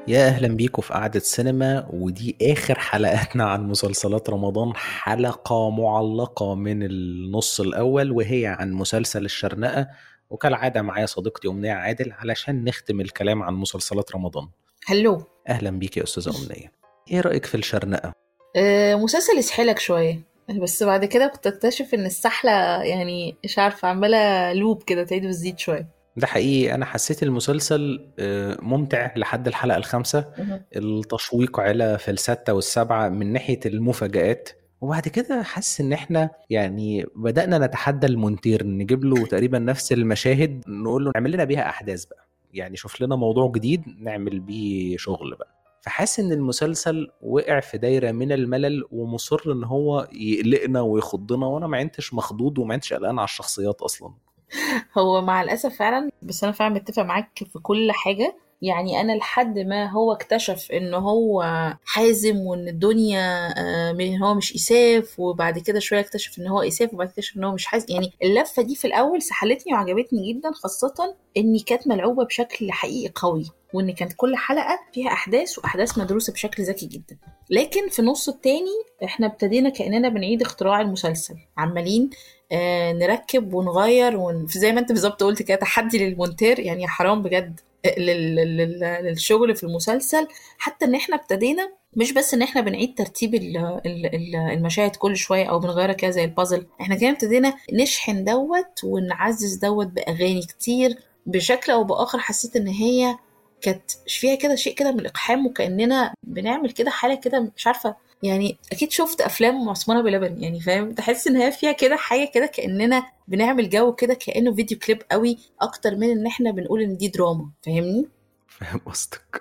يا اهلا بيكم في قعدة سينما ودي اخر حلقاتنا عن مسلسلات رمضان حلقة معلقة من النص الاول وهي عن مسلسل الشرنقة وكالعادة معايا صديقتي أمنية عادل علشان نختم الكلام عن مسلسلات رمضان هلو اهلا بيك يا استاذة أمنية ايه رأيك في الشرنقة آه مسلسل يسحلك شوية بس بعد كده كنت اكتشف ان السحلة يعني مش عارفة عمالة لوب كده تعيد وتزيد شوية ده حقيقي انا حسيت المسلسل آه، ممتع لحد الحلقة الخامسة مهم. التشويق علا في الستة والسبعة من ناحية المفاجآت وبعد كده حاسس ان احنا يعني بدأنا نتحدى المونتير نجيب له تقريبا نفس المشاهد نقول له اعمل لنا بيها احداث بقى يعني شوف لنا موضوع جديد نعمل بيه شغل بقى فحاسس ان المسلسل وقع في دايره من الملل ومصر ان هو يقلقنا ويخضنا وانا ما عدتش مخضوض وما عدتش قلقان على الشخصيات اصلا هو مع الأسف فعلا بس أنا فعلا متفق معاك في كل حاجة يعني أنا لحد ما هو اكتشف إن هو حازم وإن الدنيا آه، من هو مش إساف وبعد كده شوية اكتشف إن هو إساف وبعد كده اكتشف إن هو مش حازم يعني اللفة دي في الأول سحلتني وعجبتني جدا خاصة إني كانت ملعوبة بشكل حقيقي قوي وإن كانت كل حلقة فيها أحداث وأحداث مدروسة بشكل ذكي جدا لكن في النص التاني إحنا ابتدينا كأننا بنعيد اختراع المسلسل عمالين آه، نركب ونغير ون... زي ما انت بالظبط قلت كده تحدي للمونتير يعني يا حرام بجد لل... لل... للشغل في المسلسل حتى ان احنا ابتدينا مش بس ان احنا بنعيد ترتيب ال... ال... ال- المشاهد كل شويه او بنغيرها كده زي البازل احنا كمان ابتدينا نشحن دوت ونعزز دوت باغاني كتير بشكل او باخر حسيت ان هي كانت فيها كده شيء كده من الاقحام وكاننا بنعمل كده حاله كده مش عارفه يعني اكيد شفت افلام معصمانه بلبن يعني فاهم تحس ان هي فيها كده حاجه كده كاننا بنعمل جو كده كانه فيديو كليب قوي اكتر من ان احنا بنقول ان دي دراما فاهمني فاهم قصدك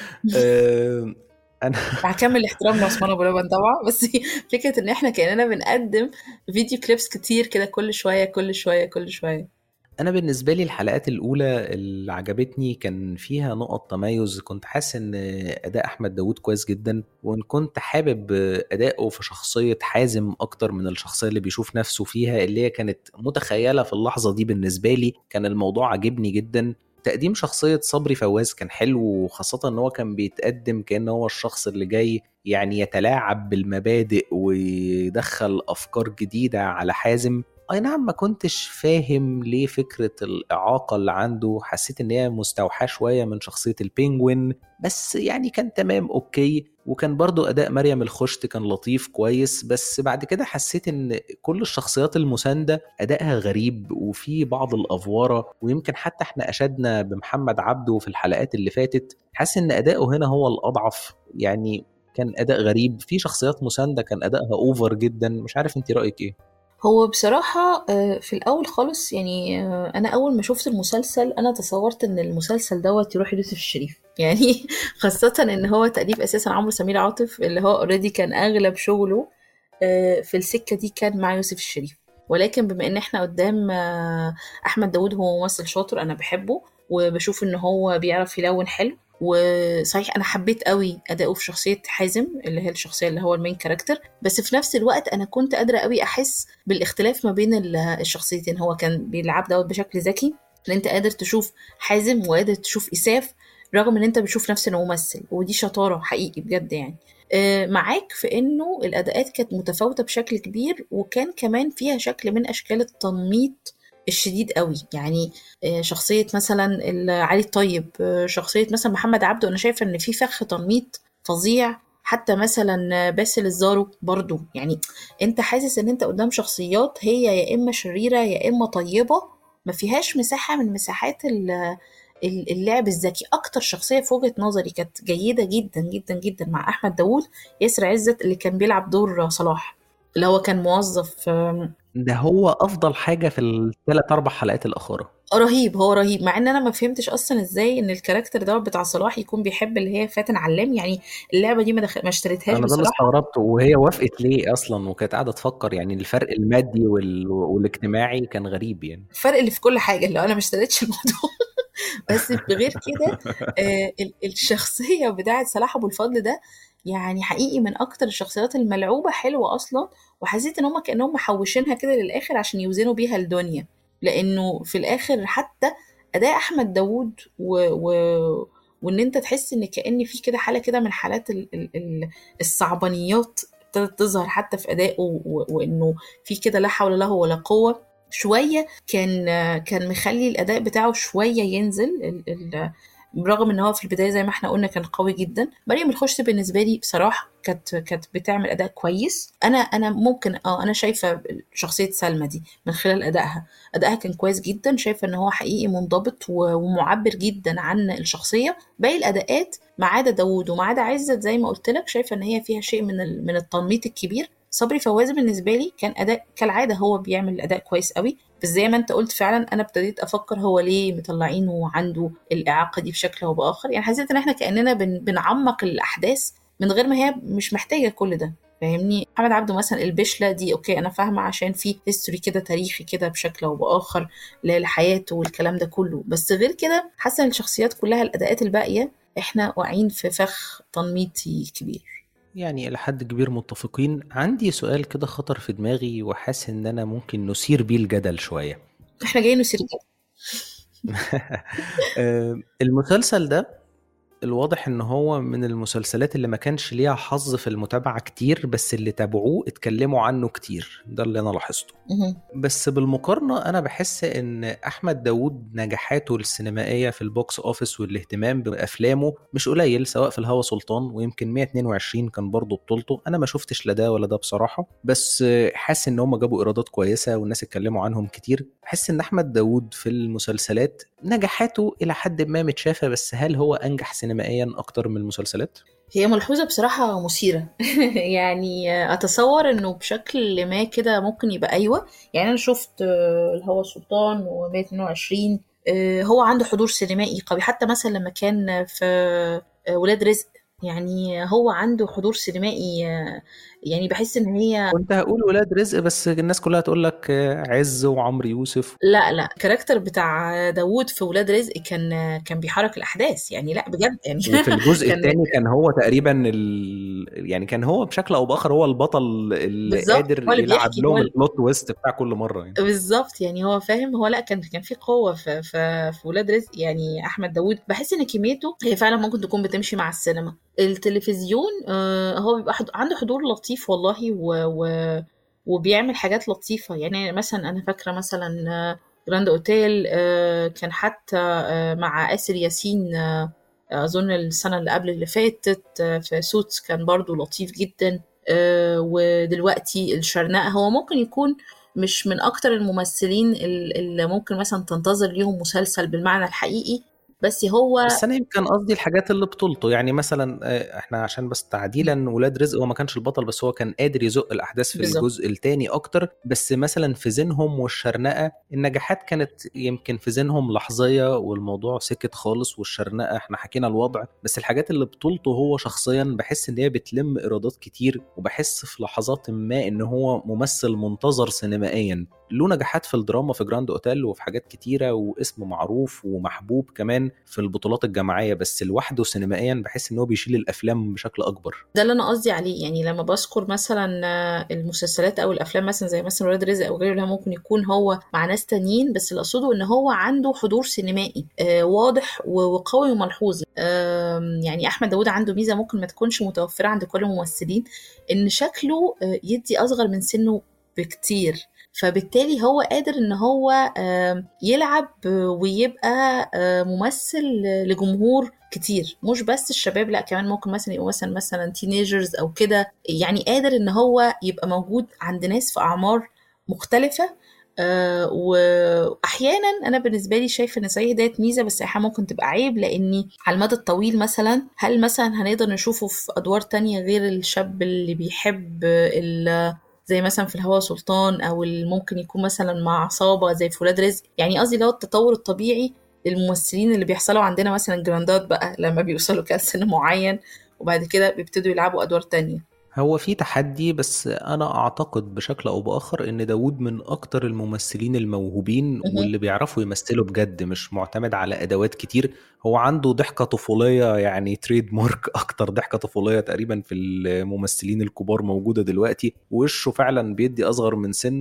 آه، انا هكمل احترام لعثمان ابو لبن طبعا بس فكره ان احنا كاننا بنقدم فيديو كليبس كتير كده كل شويه كل شويه كل شويه انا بالنسبه لي الحلقات الاولى اللي عجبتني كان فيها نقط تميز كنت حاسس ان اداء احمد داوود كويس جدا وان كنت حابب اداؤه في شخصيه حازم اكتر من الشخصيه اللي بيشوف نفسه فيها اللي هي كانت متخيله في اللحظه دي بالنسبه لي كان الموضوع عجبني جدا تقديم شخصية صبري فواز كان حلو وخاصة ان هو كان بيتقدم كأن هو الشخص اللي جاي يعني يتلاعب بالمبادئ ويدخل افكار جديدة على حازم اي نعم ما كنتش فاهم ليه فكرة الإعاقة اللي عنده حسيت ان هي مستوحاة شوية من شخصية البينجوين بس يعني كان تمام اوكي وكان برضو اداء مريم الخشت كان لطيف كويس بس بعد كده حسيت ان كل الشخصيات المساندة ادائها غريب وفي بعض الافوارة ويمكن حتى احنا اشدنا بمحمد عبده في الحلقات اللي فاتت حاسس ان اداؤه هنا هو الاضعف يعني كان اداء غريب في شخصيات مساندة كان ادائها اوفر جدا مش عارف انت رايك ايه هو بصراحة آه، في الأول خالص يعني آه، أنا أول ما شفت المسلسل أنا تصورت إن المسلسل دوت يروح ليوسف الشريف يعني خاصة إن هو تأليف أساسا عمرو سمير عاطف اللي هو أوريدي كان أغلب شغله آه، في السكة دي كان مع يوسف الشريف ولكن بما إن إحنا قدام آه، أحمد داوود هو ممثل شاطر أنا بحبه وبشوف إن هو بيعرف يلون حلو وصحيح انا حبيت قوي اداؤه في شخصيه حازم اللي هي الشخصيه اللي هو المين كاركتر بس في نفس الوقت انا كنت قادره قوي احس بالاختلاف ما بين ال- الشخصيتين هو كان بيلعب دوت بشكل ذكي ان انت قادر تشوف حازم وقادر تشوف اساف رغم ان انت بتشوف نفس الممثل ودي شطاره حقيقي بجد يعني آه، معاك في انه الاداءات كانت متفاوته بشكل كبير وكان كمان فيها شكل من اشكال التنميط الشديد قوي يعني آه، شخصيه مثلا ال- علي الطيب آه، شخصيه مثلا محمد عبده انا شايفه ان في فخ تنميط فظيع حتى مثلا باسل الزارو برضو يعني انت حاسس ان انت قدام شخصيات هي يا اما شريره يا اما طيبه ما فيهاش مساحه من مساحات ال- ال- اللعب الذكي اكتر شخصيه في وجهه نظري كانت جيده جدا جدا جدا مع احمد داوود ياسر عزت اللي كان بيلعب دور صلاح اللي هو كان موظف آم، ده هو افضل حاجه في الثلاث اربع حلقات الاخيره رهيب هو رهيب مع ان انا ما فهمتش اصلا ازاي ان الكاركتر ده بتاع صلاح يكون بيحب اللي هي فاتن علام يعني اللعبه دي ما, دخل... ما اشتريتهاش انا ده اللي بصراحه استغربت وهي وافقت ليه اصلا وكانت قاعده تفكر يعني الفرق المادي وال... والاجتماعي كان غريب يعني الفرق اللي في كل حاجه اللي هو انا ما اشتريتش الموضوع بس غير كده آه، ال- الشخصيه بتاعه صلاح ابو الفضل ده يعني حقيقي من اكتر الشخصيات الملعوبه حلوه اصلا وحسيت ان هم كانهم محوشينها كده للاخر عشان يوزنوا بيها الدنيا لانه في الاخر حتى اداء احمد داوود و... و... وان انت تحس ان كان في كده حاله كده من حالات ال- ال- ال- الصعبانيات ابتدت تظهر حتى في ادائه و- وانه في كده لا حول له ولا قوه شويه كان كان مخلي الاداء بتاعه شويه ينزل ال- ال- برغم ان هو في البدايه زي ما احنا قلنا كان قوي جدا مريم الخشت بالنسبه لي بصراحه كانت كانت بتعمل اداء كويس انا انا ممكن اه انا شايفه شخصيه سلمى دي من خلال ادائها ادائها كان كويس جدا شايفه ان هو حقيقي منضبط و- ومعبر جدا عن الشخصيه باقي الاداءات ما عدا داوود وما عدا عزت زي ما قلت لك شايفه ان هي فيها شيء من ال- من التنميط الكبير صبري فواز بالنسبه لي كان اداء كالعاده هو بيعمل اداء كويس قوي بس زي ما انت قلت فعلا انا ابتديت افكر هو ليه مطلعينه عنده الاعاقه دي بشكل او باخر يعني حسيت ان احنا كاننا بن بنعمق الاحداث من غير ما هي مش محتاجه كل ده فاهمني محمد عبده مثلا البشله دي اوكي انا فاهمه عشان في هيستوري كده تاريخي كده بشكل او باخر ل- لحياته والكلام ده كله بس غير كده حاسه ان الشخصيات كلها الاداءات الباقيه احنا واقعين في فخ تنميطي كبير يعني إلى حد كبير متفقين عندي سؤال كده خطر في دماغي وحاسس إن أنا ممكن نثير بيه الجدل شوية احنا جايين نسير كده آه، المسلسل ده الواضح ان هو من المسلسلات اللي ما كانش ليها حظ في المتابعة كتير بس اللي تابعوه اتكلموا عنه كتير ده اللي انا لاحظته مهم. بس بالمقارنة انا بحس ان احمد داوود نجاحاته السينمائية في البوكس اوفيس والاهتمام بافلامه مش قليل سواء في الهوى سلطان ويمكن 122 كان برضه بطولته انا ما شفتش لا ده ولا ده بصراحة بس حاسس ان هم جابوا ايرادات كويسة والناس اتكلموا عنهم كتير بحس ان احمد داوود في المسلسلات نجاحاته الى حد ما متشافة بس هل هو انجح سينمائيا اكتر من المسلسلات؟ هي ملحوظة بصراحة مثيرة يعني أتصور إنه بشكل ما كده ممكن يبقى أيوة يعني أنا شفت آه، الهوى سلطان و122 هو عنده حضور سينمائي قوي حتى مثلا لما كان في آه، ولاد رزق يعني هو عنده حضور سينمائي آه، يعني بحس إن هي كنت هقول ولاد رزق بس الناس كلها تقول لك عز وعمرو يوسف لا لا الكاركتر بتاع داوود في ولاد رزق كان كان بيحرك الأحداث يعني لا بجد يعني وفي الجزء كان الثاني كان هو تقريبا ال... يعني كان هو بشكل او باخر هو البطل اللي بالظبط قادر هو اللي يلعب بيحكي لهم هو البلوت تويست بتاع كل مره يعني بالظبط يعني هو فاهم هو لا كان كان في قوه في في في ولاد رزق يعني احمد داوود بحس ان كميته هي فعلا ممكن تكون بتمشي مع السينما التلفزيون آه هو بيبقى حد- عنده حضور لطيف والله و, و وبيعمل حاجات لطيفه يعني مثلا انا فاكره مثلا آه، جراند اوتيل آه، كان حتى آه، مع آسر ياسين آه، اظن السنه اللي قبل اللي فاتت آه، في سوتس كان برضو لطيف جدا آه، ودلوقتي الشرنقة هو ممكن يكون مش من اكتر الممثلين ال- اللي ممكن مثلا تنتظر ليهم مسلسل بالمعنى الحقيقي بس هو بس انا يمكن قصدي الحاجات اللي بطولته يعني مثلا آه، احنا عشان بس تعديلا ولاد رزق هو ما كانش البطل بس هو كان قادر يزق الاحداث في بالظبط. الجزء الثاني اكتر بس مثلا في زينهم والشرنقه النجاحات كانت يمكن في زينهم لحظيه والموضوع سكت خالص والشرنقه احنا حكينا الوضع بس الحاجات اللي بطولته هو شخصيا بحس ان هي بتلم ايرادات كتير وبحس في لحظات ما ان هو ممثل منتظر سينمائيا له نجاحات في الدراما في جراند اوتيل وفي حاجات كتيره واسم معروف ومحبوب كمان في البطولات الجماعيه بس لوحده سينمائيا بحس ان هو بيشيل الافلام بشكل اكبر ده اللي انا قصدي عليه يعني لما بذكر مثلا آه، المسلسلات او الافلام مثلا زي مثلا ولاد رزق او غيره اللي هو ممكن يكون هو مع ناس تانيين بس اللي اقصده ان هو عنده حضور سينمائي آه، واضح و- وقوي وملحوظ آم، يعني احمد داوود عنده ميزه ممكن ما تكونش متوفره عند كل الممثلين ان شكله آه، يدي اصغر من سنه بكتير فبالتالي هو قادر ان هو آم، يلعب آه، ويبقى آه، ممثل لجمهور كتير مش بس الشباب لا كمان ممكن مثلا يبقوا مثلا مثلا تينيجرز او كده يعني قادر ان هو يبقى موجود عند ناس في اعمار مختلفه آه واحيانا انا بالنسبه لي شايفه ان زي ديت ميزه بس احيانا ممكن تبقى عيب لاني على المدى الطويل مثلا هل مثلا هنقدر نشوفه في ادوار تانية غير الشاب اللي بيحب ال زي مثلا في الهوى سلطان او اللي ممكن يكون مثلا مع عصابه زي في ولاد رزق يعني قصدي اللي هو التطور الطبيعي للممثلين اللي بيحصلوا عندنا مثلا جراندات بقى لما بيوصلوا كده سن معين وبعد كده بيبتدوا يلعبوا ادوار تانية هو في تحدي بس انا اعتقد بشكل او باخر ان داوود من اكتر الممثلين الموهوبين مهم. واللي بيعرفوا يمثلوا بجد مش معتمد على ادوات كتير هو عنده ضحكة طفولية يعني تريد مارك اكتر ضحكة طفولية تقريبا في الممثلين الكبار موجودة دلوقتي وشه فعلا بيدي اصغر من سنه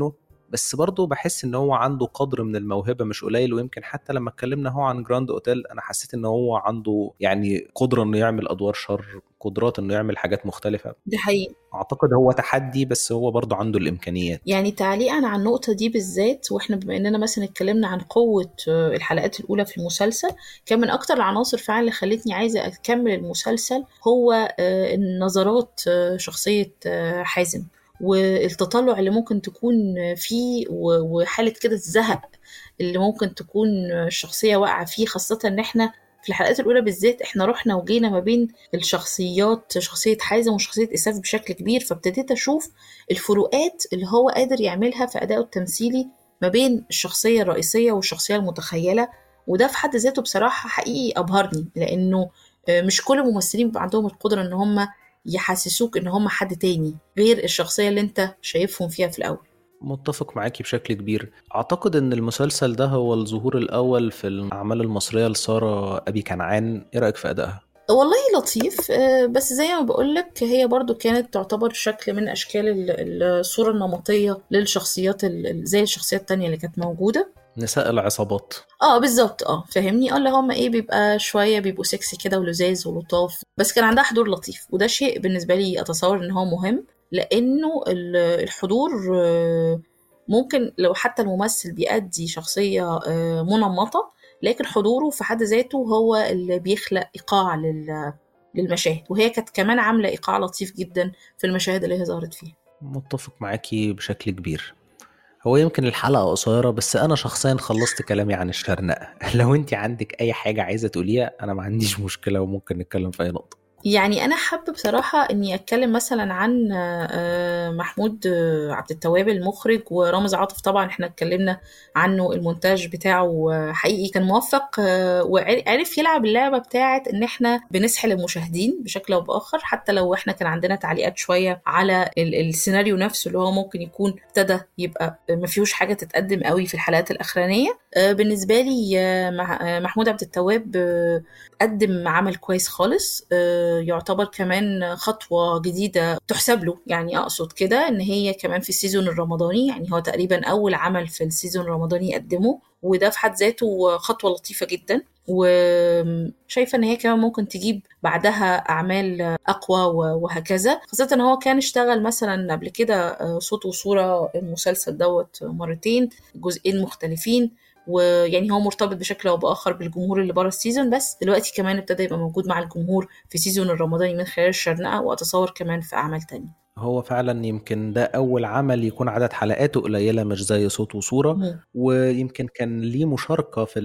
بس برضه بحس ان هو عنده قدر من الموهبه مش قليل ويمكن حتى لما اتكلمنا هو عن جراند اوتيل انا حسيت ان هو عنده يعني قدره انه يعمل ادوار شر قدرات انه يعمل حاجات مختلفه دي حقيقي اعتقد هو تحدي بس هو برضه عنده الامكانيات يعني تعليقا على النقطة دي بالذات واحنا بما اننا مثلا اتكلمنا عن قوة آه، الحلقات الأولى في المسلسل كان من أكتر العناصر فعلا اللي خلتني عايزة أكمل المسلسل هو آه، النظرات آه، شخصية آه، حازم والتطلع اللي ممكن تكون فيه و- وحالة كده الزهق اللي ممكن تكون الشخصية واقعة فيه خاصة ان احنا في الحلقات الأولى بالذات احنا رحنا وجينا ما بين الشخصيات شخصية حازم وشخصية إساف بشكل كبير فابتديت أشوف الفروقات اللي هو قادر يعملها في أدائه التمثيلي ما بين الشخصية الرئيسية والشخصية المتخيلة وده في حد ذاته بصراحة حقيقي أبهرني لأنه آه، مش كل الممثلين بيبقى عندهم القدرة إن هم يحسسوك إن هم حد تاني غير الشخصية اللي أنت شايفهم فيها في الأول متفق معاكي بشكل كبير اعتقد ان المسلسل ده هو الظهور الاول في الاعمال المصريه لساره ابي كنعان ايه رايك في ادائها والله لطيف آه، بس زي ما بقولك هي برضو كانت تعتبر شكل من أشكال ال- الصورة النمطية للشخصيات ال- ال- زي الشخصيات التانية اللي كانت موجودة نساء العصابات اه بالظبط اه فاهمني اه اللي هم ايه بيبقى شويه بيبقوا سكسي كده ولذاذ ولطاف بس كان عندها حضور لطيف وده شيء بالنسبه لي اتصور ان هو مهم لانه ال- الحضور آه، ممكن لو حتى الممثل بيأدي شخصيه آه، منمطه لكن حضوره في حد ذاته هو اللي بيخلق ايقاع لل- للمشاهد وهي كانت كمان عامله ايقاع لطيف جدا في المشاهد اللي هي ظهرت فيها متفق معاكي بشكل كبير هو يمكن الحلقة قصيرة بس أنا شخصيا خلصت كلامي عن الشرنقة لو أنت عندك أي حاجة عايزة تقوليها أنا ما عنديش مشكلة وممكن نتكلم في أي نقطة يعني أنا حابة بصراحة إني أتكلم مثلا عن آه، محمود آه، عبد التواب المخرج ورامز عاطف طبعا إحنا اتكلمنا عنه المونتاج بتاعه آه، حقيقي كان موفق آه، وعرف يلعب اللعبة بتاعت إن إحنا بنسحل المشاهدين بشكل أو بآخر حتى لو إحنا كان عندنا تعليقات شوية على ال- السيناريو نفسه اللي هو ممكن يكون ابتدى يبقى ما فيهوش حاجة تتقدم قوي في الحلقات الأخرانية آه، بالنسبة لي آه، مع- آه، محمود عبد التواب آه، قدم عمل كويس خالص آه، يعتبر كمان خطوة جديدة تحسب له يعني أقصد كده إن هي كمان في السيزون الرمضاني يعني هو تقريبا أول عمل في السيزون الرمضاني يقدمه وده في حد ذاته خطوة لطيفة جدا وشايفة إن هي كمان ممكن تجيب بعدها أعمال أقوى و- وهكذا خاصة إن هو كان اشتغل مثلا قبل كده آه، صوت وصورة المسلسل دوت مرتين جزئين مختلفين ويعني هو مرتبط بشكل او باخر بالجمهور اللي بره السيزون بس دلوقتي كمان ابتدى يبقى موجود مع الجمهور في سيزون الرمضاني من خلال الشرنقه واتصور كمان في اعمال تانية هو فعلا يمكن ده أول عمل يكون عدد حلقاته قليلة مش زي صوت وصورة مم. ويمكن كان ليه مشاركة في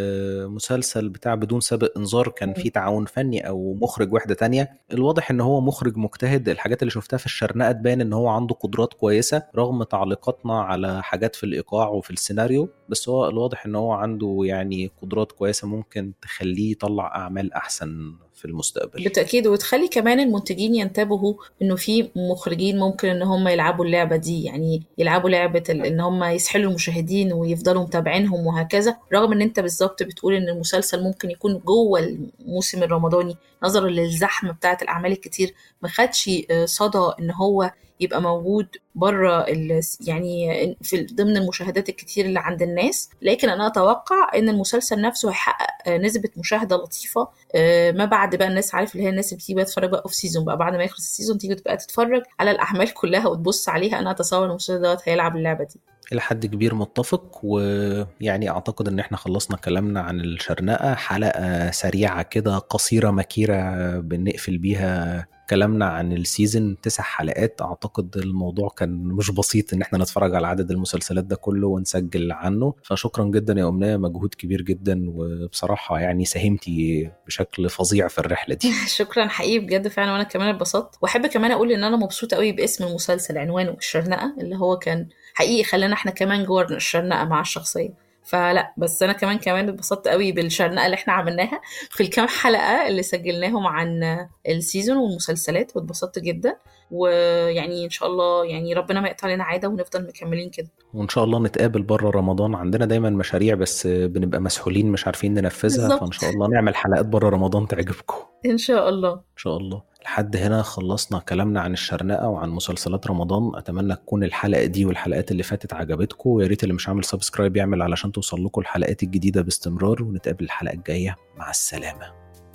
المسلسل بتاع بدون سابق إنذار كان في تعاون فني أو مخرج وحدة تانية الواضح إن هو مخرج مجتهد الحاجات اللي شفتها في الشرنقة تبان إن هو عنده قدرات كويسة رغم تعليقاتنا على حاجات في الإيقاع وفي السيناريو بس هو الواضح إن هو عنده يعني قدرات كويسة ممكن تخليه يطلع أعمال أحسن في المستقبل بالتاكيد وتخلي كمان المنتجين ينتبهوا انه في مخرجين ممكن ان هم يلعبوا اللعبه دي يعني يلعبوا لعبه ال- ان هم يسحلوا المشاهدين ويفضلوا متابعينهم وهكذا رغم ان انت بالظبط بتقول ان المسلسل ممكن يكون جوه الموسم الرمضاني نظرا للزحمه بتاعه الاعمال الكتير ما خدش آه، صدى ان هو يبقى موجود بره ال- يعني في ضمن المشاهدات الكتير اللي عند الناس لكن انا اتوقع ان المسلسل نفسه هيحقق آه، نسبه مشاهده لطيفه آه، ما بعد بقى الناس عارف اللي هي الناس اللي بتيجي بقى تتفرج بقى اوف سيزون بقى بعد ما يخلص السيزون تيجي تبقى تتفرج على الاحمال كلها وتبص عليها انا اتصور المسلسل دوت هيلعب اللعبه دي إلى حد كبير متفق ويعني أعتقد إن إحنا خلصنا كلامنا عن الشرنقة حلقة سريعة كده قصيرة مكيرة بنقفل بيها كلامنا عن السيزون تسع حلقات أعتقد الموضوع كان مش بسيط إن إحنا نتفرج على عدد المسلسلات ده كله ونسجل عنه فشكرا جدا يا أمنية مجهود كبير جدا وبصراحة يعني ساهمتي بشكل فظيع في الرحلة دي شكرا حقيقي بجد فعلا وانا كمان اتبسطت واحب كمان اقول ان انا مبسوطه قوي باسم المسلسل عنوانه الشرنقه اللي هو كان حقيقي خلانا احنا كمان جوه الشرنقه مع الشخصيه فلا بس انا كمان كمان اتبسطت قوي بالشرنقه اللي احنا عملناها في الكام حلقه اللي سجلناهم عن السيزون والمسلسلات واتبسطت جدا ويعني ان شاء الله يعني ربنا ما يقطع لنا عاده ونفضل مكملين كده وإن شاء الله نتقابل بره رمضان عندنا دايما مشاريع بس بنبقى مسحولين مش عارفين ننفذها بالظبط. فإن شاء الله نعمل حلقات بره رمضان تعجبكم ان شاء الله إن شاء الله لحد هنا خلصنا كلامنا عن الشرنقة وعن مسلسلات رمضان أتمنى تكون الحلقة دي والحلقات اللي فاتت عجبتكم ويا ريت اللي مش عامل سبسكرايب يعمل علشان توصل لكم الحلقات الجديدة باستمرار ونتقابل الحلقة الجاية مع السلامة